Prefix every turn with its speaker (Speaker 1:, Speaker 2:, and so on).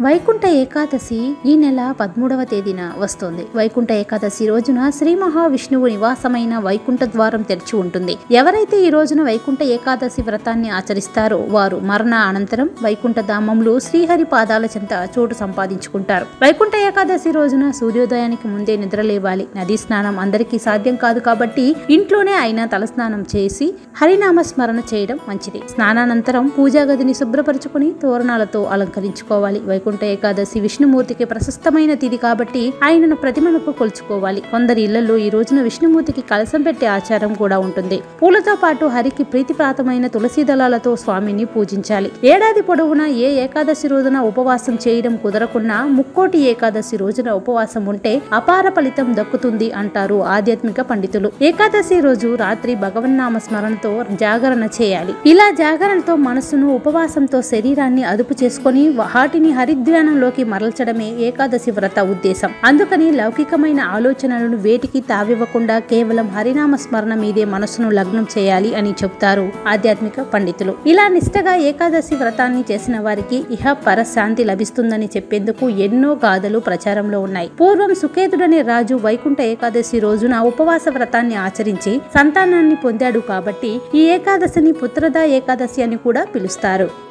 Speaker 1: వైకుంఠ ఏకాదశి ఈ నెల పదమూడవ తేదీన వస్తోంది వైకుంఠ ఏకాదశి రోజున శ్రీ మహావిష్ణువు నివాసమైన వైకుంఠ ద్వారం తెరిచి ఉంటుంది ఎవరైతే ఈ రోజున వైకుంఠ ఏకాదశి వ్రతాన్ని ఆచరిస్తారో వారు మరణ అనంతరం వైకుంఠ ధామంలో శ్రీహరి పాదాల చెంత చోటు సంపాదించుకుంటారు వైకుంఠ ఏకాదశి రోజున సూర్యోదయానికి ముందే నిద్రలేవాలి నదీ స్నానం అందరికీ సాధ్యం కాదు కాబట్టి ఇంట్లోనే అయినా తలస్నానం చేసి హరినామ స్మరణ చేయడం మంచిది స్నానానంతరం పూజా గదిని శుభ్రపరచుకుని తోరణాలతో అలంకరించుకోవాలి వైకుంఠ ఏకాదశి విష్ణుమూర్తికి ప్రశస్తమైన తిథి కాబట్టి ఆయనను ప్రతిమలకు కొలుచుకోవాలి కొందరి ఇళ్లలో ఈ రోజున విష్ణుమూర్తికి కలసం పెట్టే ఆచారం కూడా ఉంటుంది పూలతో పాటు హరికి ప్రీతిప్రాతమైన తులసి దళాలతో స్వామిని పూజించాలి ఏడాది పొడవునా ఏ ఏకాదశి రోజున ఉపవాసం చేయడం కుదరకున్నా ముక్కోటి ఏకాదశి రోజున ఉపవాసం ఉంటే అపార ఫలితం దక్కుతుంది అంటారు ఆధ్యాత్మిక పండితులు ఏకాదశి రోజు రాత్రి భగవన్నామ స్మరణతో జాగరణ చేయాలి ఇలా జాగరణతో మనసును ఉపవాసంతో శరీరాన్ని అదుపు చేసుకొని వాటిని హరిధ్యానంలోకి మరల్చడమే ఏకాదశి వ్రత ఉద్దేశం అందుకని లౌకికమైన ఆలోచనలను వేటికి తావివ్వకుండా కేవలం హరినామ స్మరణ మీదే మనసును లగ్నం చేయాలి అని చెబుతారు ఆధ్యాత్మిక పండితులు ఇలా నిష్టగా ఏకాదశి వ్రతాన్ని చేసిన వారికి ఇహ పర శాంతి లభిస్తుందని చెప్పేందుకు ఎన్నో గాథలు ప్రచారంలో ఉన్నాయి పూర్వం సుకేతుడనే రాజు వైకుంఠ ఏకాదశి రోజున ఉపవాస వ్రతాన్ని ఆచరించి సంతానాన్ని పొందాడు కాబట్టి ఈ ఏకాదశిని పుత్రదా ఏకాదశి అని కూడా పిలుస్తారు